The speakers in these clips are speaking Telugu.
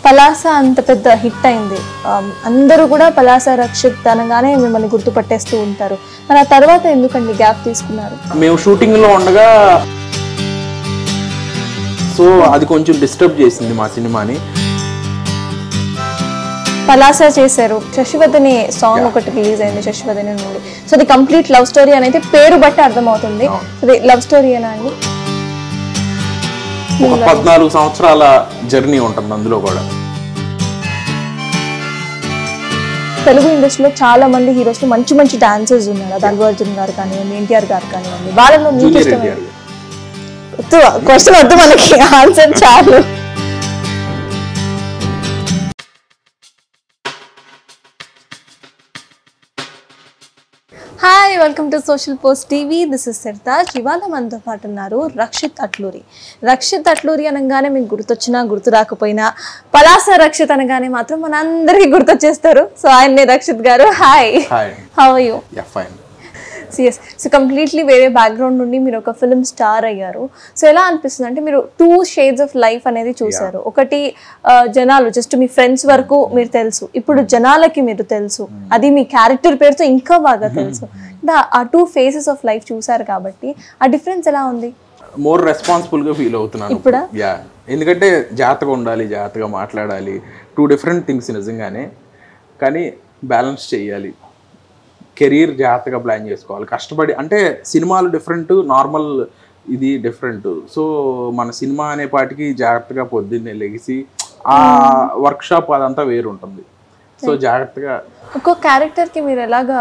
పలాస అంత పెద్ద హిట్ అయింది Um, అందరూ కూడా పలాస రక్షిత్ అనగానే మిమ్మల్ని గుర్తుపట్టేస్తూ ఉంటారు మరి ఆ తర్వాత ఎందుకండి గ్యాప్ తీసుకున్నారు మేము షూటింగ్ లో ఉండగా సో అది కొంచెం డిస్టర్బ్ చేసింది మా సినిమాని పలాస చేశారు శశివదని సాంగ్ ఒకటి రిలీజ్ అయింది శశివదని నుండి సో అది కంప్లీట్ లవ్ స్టోరీ అని అయితే పేరు బట్టి అర్థమవుతుంది సో అది లవ్ స్టోరీయేనా అండి ఒక పద్నాలుగు సంవత్సరాల జర్నీ ఉంటుంది అందులో కూడా తెలుగు ఇండస్ట్రీలో చాలా మంది హీరోస్ మంచి మంచి డాన్సర్స్ ఉన్నారు అది అల్లు అర్జున్ గారు కానివ్వండి ఎన్టీఆర్ గారు కానివ్వండి వాళ్ళలో మీకు జూనియర్ ఇష్టమైన ఎన్టీఆర్ వద్దు క్వశ్చన్ వద్దు మనకి ఆన్సర్ చాలు hi welcome to social post TV this is Sirtaj ఇవాళ మనతో పాటు ఉన్నారు రక్షిత్ అట్లూరి రక్షిత్ అట్లూరి అనగానే మీకు గుర్తొచ్చినా గుర్తు రాకపోయినా పలాస రక్షిత్ అనగానే మాత్రం మన అందరికీ గుర్తొచ్చేస్తారు సో ఆయన్నే Rakshit garu hi hi how you ya fine CS so completely వేరే బ్యాక్గ్రౌండ్ నుండి మీరు ఒక ఫిల్మ్ స్టార్ అయ్యారు సో ఎలా అనిపిస్తుంది అంటే మీరు టూ షేడ్స్ ఆఫ్ లైఫ్ అనేది చూసారు ఒకటి ఆ, జనాలు జస్ట్ మీ ఫ్రెండ్స్ వరకు మీరు తెలుసు ఇప్పుడు జనాలకి మీరు తెలుసు అది మీ క్యారెక్టర్ పేరుతో ఇంకా బాగా తెలుసు దా- ఆ టూ ఫేసెస్ ఆఫ్ లైఫ్ చూసారు కాబట్టి ఆ డిఫరెన్స్ ఎలా ఉంది మోర్ రెస్పాన్సిబుల్ గా ఫీల్ అవుతున్నాను ఇప్పుడా? యా ఎందుకంటే జాగ్రత్తగా ఉండాలి జాగ్రత్తగా మాట్లాడాలి టూ డిఫరెంట్ థింగ్స్ నిజంగానే కానీ బ్యాలెన్స్ చేయాలి కెరీర్ జాగ్రత్తగా ప్లాన్ చేసుకోవాలి కష్టపడి అంటే సినిమాలు డిఫరెంట్ నార్మల్ ఇది డిఫరెంట్ సో మన సినిమా అనే పాటికి జాగ్రత్తగా పొద్దున్నే లెగిసి ఆ వర్క్ షాప్ అదంతా వేరు ఉంటుంది సో జాగ్రత్తగా ఒక్కో క్యారెక్టర్ కి మీరు ఎలాగా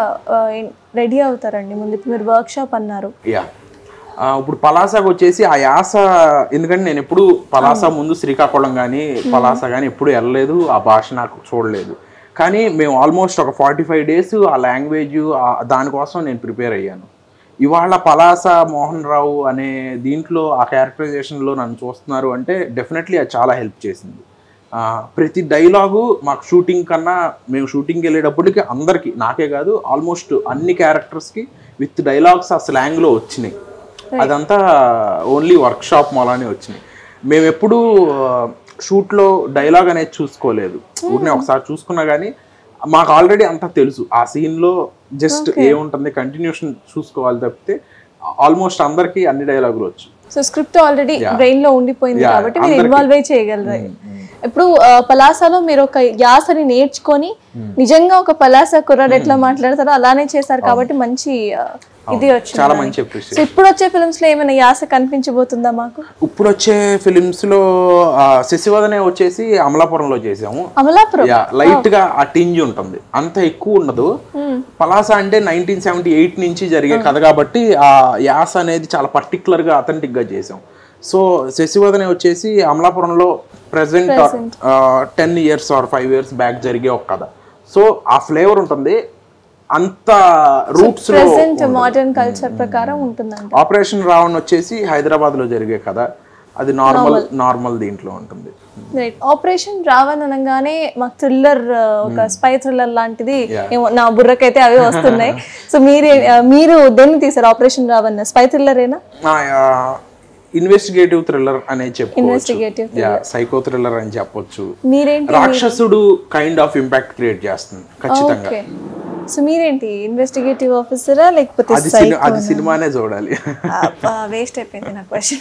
రెడీ అవుతారండి ముందు ఇప్పుడు మీరు వర్క్ షాప్ అన్నారు యా ఆ, ఇప్పుడు పలాసాకు వచ్చేసి ఆ యాస ఎందుకంటే నేను ఎప్పుడు పలాస ముందు శ్రీకాకుళం కానీ పలాస కానీ ఎప్పుడు వెళ్ళలేదు ఆ భాష నాకు చూడలేదు కానీ మేము ఆల్మోస్ట్ ఒక ఫార్టీ ఫైవ్ డేస్ ఆ లాంగ్వేజ్ దానికోసం నేను ప్రిపేర్ అయ్యాను ఇవాళ పలాస మోహన్ రావు అనే దీంట్లో ఆ క్యారెక్టరైజేషన్లో నన్ను చూస్తున్నారు అంటే డెఫినెట్లీ అది చాలా హెల్ప్ చేసింది ఆ, ప్రతి డైలాగు మాకు షూటింగ్ కన్నా మేము షూటింగ్కి వెళ్ళేటప్పటికి అందరికీ నాకే కాదు ఆల్మోస్ట్ అన్ని క్యారెక్టర్స్కి విత్ డైలాగ్స్ ఆ స్లాంగ్లో వచ్చినాయి అదంతా ఓన్లీ వర్క్ షాప్ మూలానే వచ్చినాయి మేము ఎప్పుడూ షూట్లో డైలాగ్ అనేది చూసుకోలేదు ఊరినే ఒకసారి చూసుకున్నా కానీ మాకు ఆల్రెడీ అంతా తెలుసు ఆ సీన్లో జస్ట్ ఏముంటుంది కంటిన్యూషన్ చూసుకోవాలి తప్పితే ఆల్మోస్ట్ అందరికీ అన్ని డైలాగులు వచ్చు సో స్క్రిప్ట్ ఆల్రెడీ బ్రెయిన్ లో ఉండిపోయింది Yeah, కాబట్టి మీరు అందరికీ. ఇన్వాల్వ్ అయి చేయగలరు ఇప్పుడు ఆ, పలాసలో మీరు ఒక యాసని నేర్చుకొని నిజంగా ఒక పలాస కుర్రాడు ఎట్లా మాట్లాడతారో అలానే చేశారు కాబట్టి మంచి ఆ, ఇది వచ్చింది చాలా మంచి అప్రిషియేట్ సో ఇప్పుడు వచ్చే ఫిల్మ్స్ లో ఏమైనా యాస కనిపించబోతుందా మాకు ఇప్పుడు వచ్చే ఫిలిమ్స్ లో ఆ, శశివదనే వచ్చేసి అమలాపురంలో చేసాము అమలాపురం యా లైట్ గా ఆ టింజ్ ఉంటుంది అంత ఎక్కువ ఉండదు పలాస అంటే నైన్టీన్ సెవెంటీ ఎయిట్ నుంచి జరిగే కథ కాబట్టి ఆ యాస అనేది చాలా పర్టికులర్ గా అథెంటిక్ గా చేసాం సో శశివదనే వచ్చేసి అమలాపురంలో present ten years or five years back జరిగే ఒక కథ సో ఆ ఫ్లేవర్ ఉంటుంది అంత రూట్స్ లో ప్రెసెంట్ మోడర్న్ కల్చర్ ప్రకారం ఉంటుందంట ఆపరేషన్ రావణ్ వచ్చేసి హైదరాబాద్ లో జరిగే కథ అది నార్మల్ నార్మల్ దీంట్లో ఉంటుంది రైట్ ఆపరేషన్ రావణ్ అనగానే మాకు థ్రిల్లర్ ఒక స్పై థ్రిల్లర్ లాంటిది Yeah. ఏమో నా బుర్రకైతే అవే వస్తున్నాయి సో మీరే ఆ, మీరు దేన్ని తీసారు ఆపరేషన్ రావణ్ స్పై థ్రిల్లరేనా ఇన్వెస్టిగేటివ్ థ్రిల్లర్ అనే చెప్పవచ్చు ఇన్వెస్టిగేటివ్ యా సైకో థ్రిల్లర్ అని చెప్పొచ్చు మీరేంటి రాక్షసుడు కైండ్ ఆఫ్ ఇంపాక్ట్ క్రియేట్ చేస్తుంది ఖచ్చితంగా ఓకే సో మీరేంటి ఇన్వెస్టిగేటివ్ ఆఫీసరా లేకపోతే అది సినిమా అది సినిమానే చూడాలి వేస్ట్ అయిపోయింది నా క్వశ్చన్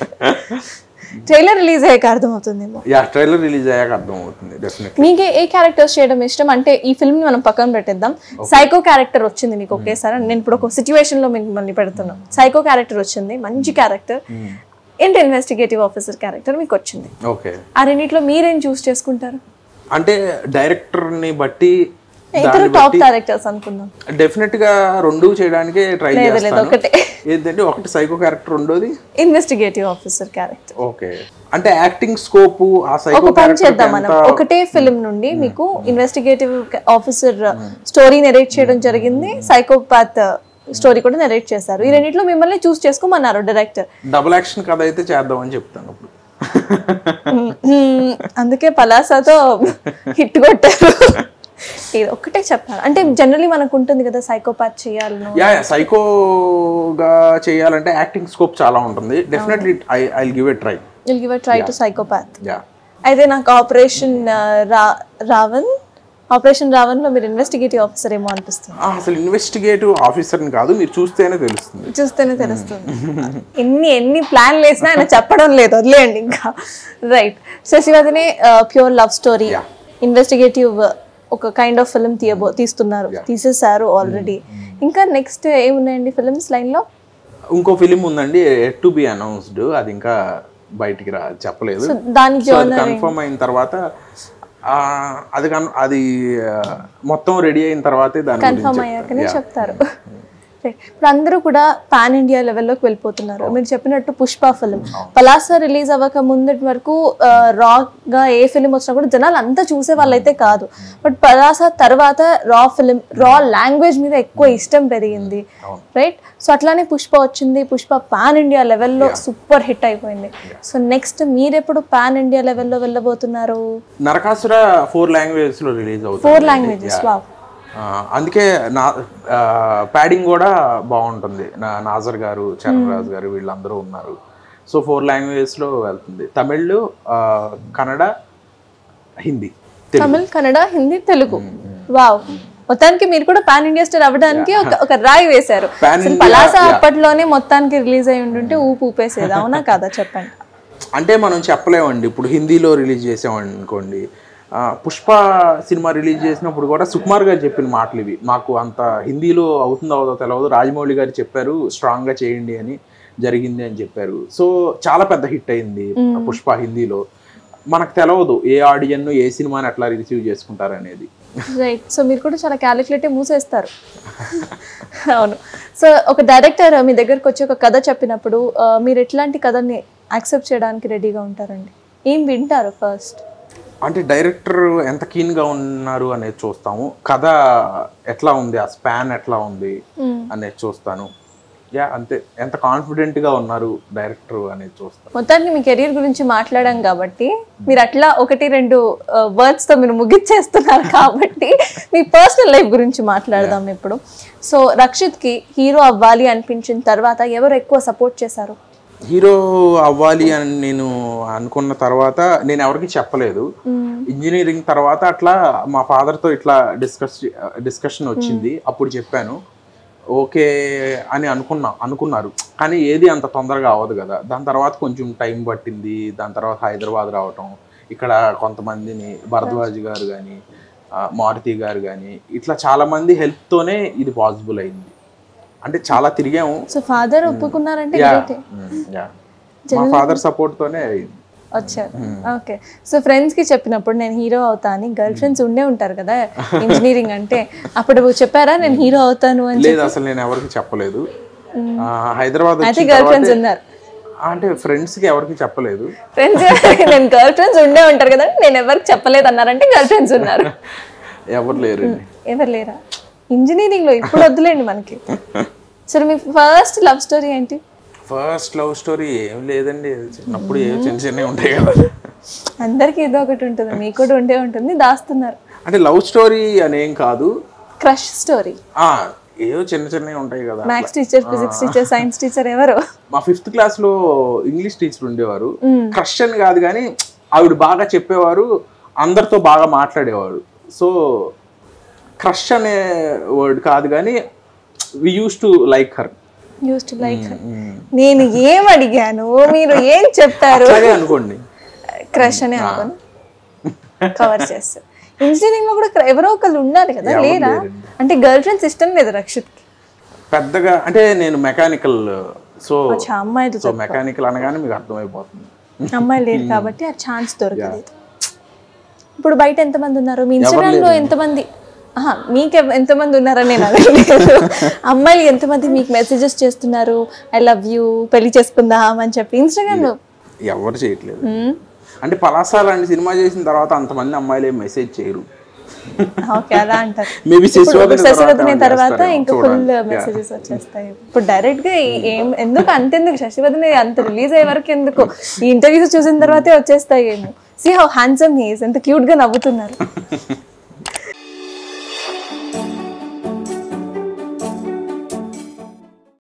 ట్రైలర్ రిలీజ్ అయ్యాక అర్థమవుతుందేమో యా ట్రైలర్ రిలీజ్ అయ్యాక అర్థం అవుతుంది డెఫినెట్ మీకు ఏ క్యారెక్టర్స్ చేయడం ఇష్టం అంటే ఈ ఫిల్మ్ ని మనం పక్కన పెట్టేద్దాం సైకో క్యారెక్టర్ వచ్చింది మీకు ఒకేసారి నేను ఇప్పుడు ఒక సిచ్యువేషన్ లో మిమ్మల్ని పెడుతున్నాం సైకో క్యారెక్టర్ వచ్చింది మంచి క్యారెక్టర్ ఏంటి ఇన్వెస్టిగేటివ్ ఆఫీసర్ క్యారెక్టర్ మీకు వచ్చింది ఓకే ఆ రెండిట్లో మీరేం చూస్ చేసుకుంటారు అంటే డైరెక్టర్ ని బట్టి ఇద్దరు టాప్ క్యారెక్టర్స్ అనుకుందాం డెఫినెట్ గా రెండు చేయడానికి ట్రై లేదు లేదు చేస్తాను ఒకటే ఏంటంటే ఒకటి సైకో క్యారెక్టర్ రెండోది ఇన్వెస్టిగేటివ్ ఆఫీసర్ క్యారెక్టర్ ఓకే అంటే యాక్టింగ్ స్కోప్ ఆ ఒక సైకో పని చేద్దాం క్యారెక్టర్ మనం ఒకటే ఫిల్మ్ నుండి మీకు ఇన్వెస్టిగేటివ్ ఆఫీసర్ స్టోరీ నెరేట్ చేయడం జరిగింది సైకోపాత్ స్టోరీ కూడా నెరేట్ చేశారు ఈ రెండిట్లో మిమ్మల్ని చూస్ చేసుకోమన్నారు డైరెక్టర్ డబుల్ యాక్షన్ కథ అయితే చేద్దామని చెప్తాను అప్పుడు అందుకే పలాసాతో హిట్ కొట్టారు ఇది ఒక్కటే చెప్పాలి అంటే జనరలీ మనకు ఉంటుంది కదా సైకోపాత్ చేయాలను యా యా సైకోగా చేయాలంటే యాక్టింగ్ స్కోప్ చాలా ఉంటుంది definitely I I give a try will give a try to psychopath ya అయితే నాకు ఆపరేషన్ ఆ, రా రావణ్ ఆపరేషన్ రావణ్ లో మీరు ఇన్వెస్టిగేటివ్ ఆఫీసర్ ఏమో అనిపిస్తుంది ఆ, అసలు ఇన్వెస్టిగేటివ్ ఆఫీసర్ని కాదు మీరు చూస్తేనే తెలుస్తుంది చూస్తేనే తెలుస్తుంది ఎన్ని ఎన్ని ప్లాన్లు వేసినా ఆయన చెప్పడం లేదు వదిలేయండి ఇంకా right Sasivadane pure love story investigative ఒక కైండ్ ఆఫ్ ఫిల్మ్ తీయబో తీస్తున్నారు తీసేసారు ఆల్రెడీ ఇంకా నెక్స్ట్ ఏమున్నాయండి ఫిల్మ్స్ లైన్ లో ఇంకో ఫిలిం ఉందండి టు బి అనౌన్స్డ్ అది ఇంకా బయటికి రా చెప్పలేదు సో దాని సో అది కన్ఫర్మ్ అయిన తర్వాత ఆ, అది కన్ అది ఆ, మొత్తం రెడీ అయిన తర్వాతే దాని కన్ఫర్మ్ గురించి అయ్యాకనే చెప్తారు Right. ఇప్పుడు అందరూ కూడా పాన్ ఇండియా లెవెల్లోకి వెళ్ళిపోతున్నారు మీరు చెప్పినట్టు పుష్ప ఫిలిం పలాస రిలీజ్ అవ్వక ముందటి వరకు రా గా ఏ ఫిలిం వచ్చినా కూడా జనాలు అంతా చూసే వాళ్ళైతే కాదు బట్ పలాస తర్వాత రా ఫిలిం రా లాంగ్వేజ్ మీద ఎక్కువ ఇష్టం పెరిగింది రైట్ సో అట్లానే పుష్ప వచ్చింది పుష్ప పాన్ ఇండియా లెవెల్లో సూపర్ హిట్ అయిపోయింది సో నెక్స్ట్ మీరెప్పుడు పాన్ ఇండియా లెవెల్లో వెళ్ళబోతున్నారు నరకాసుర ఫోర్ లాంగ్వేజెస్ లో రిలీజ్ అవుతుంది ఫోర్ లాంగ్వేజెస్ వావ్ ఆ, అందుకే నా ప్యాడింగ్ కూడా బాగుంటుంది నా నాజర్ గారు చరణ్ రాజ్ గారు వీళ్ళందరూ ఉన్నారు సో ఫోర్ లాంగ్వేజెస్ లో వెళ్తుంది తమిళ్ ఆ, కన్నడ హిందీ తెలుగు తమిళ్ కన్నడ హిందీ తెలుగు వావ్ మొత్తానికి మీరు కూడా పాన్ ఇండియా స్టార్ అవ్వడానికి ఒక ఒక రాయి వేశారు Pan అసలు India, పలాస అప్పట్లోనే మొత్తానికి రిలీజ్ అయి ఉంటుంటే ఊపు ఊపేసేది అవునా కాదా చెప్పండి అంటే మనం చెప్పలేమండి ఇప్పుడు హిందీలో రిలీజ్ చేసామండి అనుకోండి ఆ, పుష్ప సినిమా రిలీజ్ చేసినప్పుడు కూడా సుకుమార్ గారు చెప్పిన మాటలు ఇవి మాకు అంత హిందీలో అవుతుందో అవుదో తెలియదు రాజమౌళి గారు చెప్పారు స్ట్రాంగ్గా చేయండి అని జరిగింది అని చెప్పారు సో చాలా పెద్ద హిట్ అయింది పుష్ప హిందీలో మనకు తెలియదు ఏ ఆడియన్ ఏ సినిమాని ఎట్లా రిసీవ్ చేసుకుంటారు అనేది రైట్ సో మీరు కూడా చాలా క్యాలిక్యులేటివ్ మూసేస్తారు అవును సో ఒక డైరెక్టర్ మీ దగ్గరకు వచ్చి ఒక కథ చెప్పినప్పుడు ఆ, మీరు ఎట్లాంటి కథని యాక్సెప్ట్ చేయడానికి రెడీగా ఉంటారండి ఏం వింటారు ఫస్ట్ అంటే డైరెక్టర్ ఎంత keen గా ఉన్నారు అనేది చూస్తాము కథ ఎట్లా ఉంది ఆ స్పాన్ ఎట్లా ఉంది అనేది చూస్తాను యా అంతే ఎంత confident గా ఉన్నారు డైరెక్టర్ అనేది చూస్తాను మొత్తానికి మీ కెరీర్ గురించి మాట్లాడాం కాబట్టి మీరు అట్లా ఒకటి రెండు వర్డ్స్ తో మీరు ముగిచ్చేస్తున్నారు కాబట్టి మీ పర్సనల్ లైఫ్ గురించి మాట్లాడదాం ఇప్పుడు సో రక్షిత్ కి హీరో అవ్వాలి అనిపించిన తర్వాత ఎవరు ఎక్కువ సపోర్ట్ చేశారు హీరో అవ్వాలి అని నేను అనుకున్న తర్వాత నేను ఎవరికి చెప్పలేదు ఇంజనీరింగ్ తర్వాత అట్లా మా ఫాదర్తో ఇట్లా డిస్కస్ డిస్కషన్ వచ్చింది అప్పుడు చెప్పాను ఓకే అని అనుకున్నా అనుకున్నారు కానీ ఏది అంత తొందరగా అవ్వదు కదా దాని తర్వాత కొంచెం టైం పట్టింది దాని తర్వాత హైదరాబాద్ రావటం ఇక్కడ కొంతమందిని భరద్వాజ్ గారు కానీ మారుతి గారు కానీ ఇట్లా చాలా మంది హెల్ప్తోనే ఇది పాసిబుల్ అయింది అంటే చాలా తిరిగాము సో ఫాదర్ ఒప్పుకున్నారంటే యా గ్రేటే యా మా ఫాదర్ సపోర్ట్ తోనే అయింది వచ్చారు ఓకే సో ఫ్రెండ్స్ కి చెప్పినప్పుడు నేను హీరో అవుతా అని గర్ల్ ఫ్రెండ్స్ ఉండే ఉంటారు కదా ఇంజనీరింగ్ అంటే అప్పుడు చెప్పారా నేను హీరో అవుతాను అని లేదు అసలు నేను ఎవరికి చెప్పలేదు ఆ, హైదరాబాద్ అయితే వచ్చిన గర్ల్ ఫ్రెండ్స్ తర్వాతే- ఉన్నారు అంటే ఫ్రెండ్స్ కి ఎవరికి చెప్పలేదు ఫ్రెండ్స్ నేను గర్ల్ ఫ్రెండ్స్ ఉండే ఉంటారు కదా నేను ఎవరికి చెప్పలేదు అన్నారంటే గర్ల్ ఫ్రెండ్స్ ఉన్నారు ఎవరు లేరు ఎవరు లేరా ఇంజనీరింగ్ లో ఇప్పుడు వద్దులేండి మనకి సరే మీ ఫస్ట్ లవ్ స్టోరీ ఏంటి ఫస్ట్ లవ్ స్టోరీ ఏం లేదండి చిన్నప్పుడు ఏ చిన్న చిన్నవి ఉంటాయి కదా అందరికి ఏదో ఒకటి ఉంటుంది మీకు కూడా ఉండే ఉంటుంది దాస్తున్నారు అంటే లవ్ స్టోరీ అనేం కాదు క్రష్ స్టోరీ ఆ ఏవో చిన్న చిన్నవి ఉంటాయి కదా maths teacher physics teacher science teacher ఎవరు మా ఫిఫ్త్ క్లాస్ లో ఇంగ్లీష్ టీచర్ ఉండేవారు క్రష్ అని కాదు కానీ ఆవిడ బాగా చెప్పేవారు అందరితో బాగా మాట్లాడేవారు సో క్రష్ అనే వర్డ్ కాదు కానీ we use to like her use to like నేను ఏం అడిగాను మీరు ఏం చెప్పారు అలాగే అనుకోండి క్రష్ అని అనుకోను కవర్ చేస్తారు ఇంజనీరింగ్ లో కూడా cr- ఎవరో ఒకళ్ళు ఉన్నారు కదా లేరా అంటే గర్ల్ ఫ్రెండ్స్ ఇష్టం లేదు రక్షిత్ కి పెద్దగా అంటే నేను మెకానికల్ సో అచ్చా అమ్మాయిలు సో మెకానికల్ అనగానే మీకు అర్థమైపోతుంది అమ్మాయిలు లేరు కాబట్టి ఆ ఛాన్స్ దొరకలేదు ఇప్పుడు బయట ఎంతమంది ఉన్నారు మీ ఇన్స్టాగ్రామ్ లో ఎంతమంది ఆహా, మీకు ఎవ- ఎంతమంది ఉన్నారని నేను అడగలేదు అమ్మాయిలు ఎంతమంది మీకు మెసేజెస్ చేస్తున్నారు ఐ లవ్ యూ పెళ్లి చేసుకుందాం అని చెప్పి ఇన్స్టాగ్రామ్ లో ఎవరు చేయట్లేదు అంటే పలాస లాంటి సినిమా చేసిన తర్వాత అంతమంది అమ్మాయిలు ఏం మెసేజ్ చేయరు ఓకే అలా అంటారు మేబీ ఇప్పుడు శశివదనే తర్వాత ఇంకా ఫుల్ మెసేజెస్ వచ్చేస్తాయి ఇప్పుడు డైరెక్ట్ గా ఈ- ఏం ఎందుకు అంతెందుకు శశివదనే అంత రిలీజ్ అయ్యే వరకు ఎందుకు ఈ ఇంటర్వ్యూస్ చూసిన తర్వాతే వచ్చేస్తాయి ఏమో సి హౌ హ్యాండ్సమ్ హీస్ ఎంత క్యూట్ గా నవ్వుతున్నారు